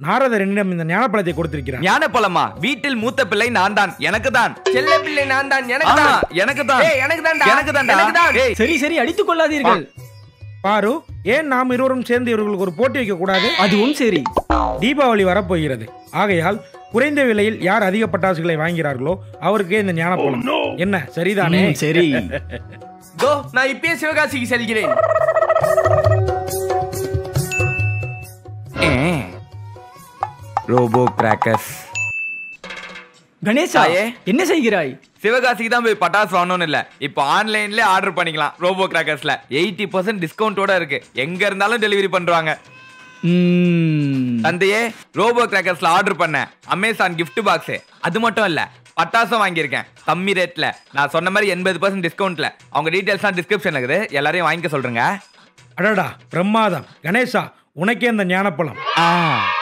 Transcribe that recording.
நாரதரனிடம் இந்த ஞானப்பழத்தை கொடுத்திருக்கிறார் ஞான பழமா வீட்டில் மூத்த பிள்ளை நான் தான் எனக்கு தான் செல்ல பிள்ளை நான் தான் எனக்கு ஆமா, தான் எனக்கு தான் ஏய், எனக்கு தான்டா. எனக்கு தான்டா எனக்கு தான். ஏய், சரி சரி அடித்துக் கொள்ளாதீர்கள் பாரு ஏன் நாம் இருவரும் சேர்ந்து இவர்களுக்கு ஒரு போட்டி வைக்க கூடாது அதுவும் சரி தீபாவளி வரப்போகிறது ஆகையால் குறைந்த விலையில் யார் அதிக பட்டாசுகளை வாங்கிறார்களோ அவருக்கே இந்த ஞானப்பழம் என்ன சரிதானே ம், சரி தோ நான் இப்பயே சிவகாசிக்கு செல்கிறேன் ரோபோ கிராக்கர்ஸ் கணேசா தாயே. என்ன செய்கிறாய் சிவகாசிக்கு தான் போய் பட்டாசு வாங்கணும்னு இல்ல இப்போ ஆன்லைன்ல ஆர்டர் பண்ணிக்கலாம் ரோபோ கிராக்கர்ஸ்ல எயிட்டி பர்சன்ட் டிஸ்கவுண்டோட இருக்கு எங்க இருந்தாலும் டெலிவரி பண்றாங்க ம், தந்தையே ரோபோ கிராக்கர்ஸ்ல ஆர்டர் பண்ணேன் அமேசான் gift பாக்ஸ் அது மட்டும் இல்ல பட்டாசும் வாங்கியிருக்கேன் கம்மி ரேட்ல நான் சொன்ன மாதிரி எண்பது பர்சன்ட் டிஸ்கவுண்ட்ல அவங்க டீடைல்ஸ்லாம் டிஸ்கிரிப்ஷன் இருக்குது எல்லாரையும் வாங்கிக்க சொல்றேங்க அடடா பிரமாதம் கணேசா உனக்கே இந்த ஞானப்பழம் ஆ